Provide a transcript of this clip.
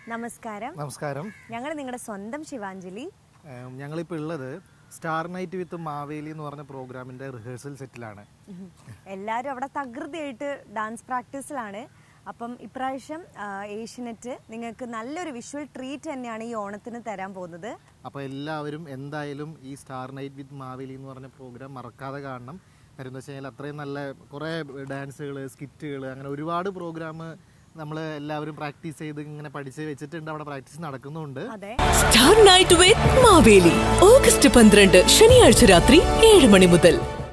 നമസ്കാരം നമസ്കാരം ഞങ്ങൾ നിങ്ങളുടെ സ്വന്തം ശിവാഞ്ജലി ഏം, ഞങ്ങളിപ്പോൾ ഉള്ളത് സ്റ്റാർ നൈറ്റ് വിത്ത് മാവേലി എന്ന് പറഞ്ഞ പ്രോഗ്രാമിന്റെ റിഹേഴ്സൽ സെറ്റിലാണ് ഉം. എല്ലാവരും അവിടെ തകൃതിയായിട്ട് ഡാൻസ് പ്രാക്ടീസിലാണ് അപ്പം ഇപ്രാവശ്യം ആ, ഏഷ്യനെറ്റ് നിങ്ങൾക്ക് നല്ലൊരു വിഷ്വൽ ട്രീറ്റ് തന്നെയാണ് ഈ ഓണത്തിന് തരാൻ പോകുന്നത് അപ്പോൾ എല്ലാവരും എന്തായാലും ഈ സ്റ്റാർ നൈറ്റ് വിത്ത് മാവേലി എന്ന് പറഞ്ഞ പ്രോഗ്രാം മറക്കാതെ കാണണം കാര്യം എന്താ വെച്ച് കഴിഞ്ഞാൽ അത്രയും നല്ല കുറേ ഡാൻസുകൾ സ്കിറ്റുകൾ അങ്ങനെ ഒരുപാട് പ്രോഗ്രാം നമ്മൾ എല്ലാവരും പ്രാക്ടീസ് ചെയ്ത് ഇങ്ങനെ പഠിച്ച് വെച്ചിട്ടുണ്ട് അവിടെ പ്രാക്ടീസ് നടക്കുന്നുണ്ട് അതെ star night with Maveli August പന്ത്രണ്ട് ശനിയാഴ്ച രാത്രി ഏഴ് മണി മുതൽ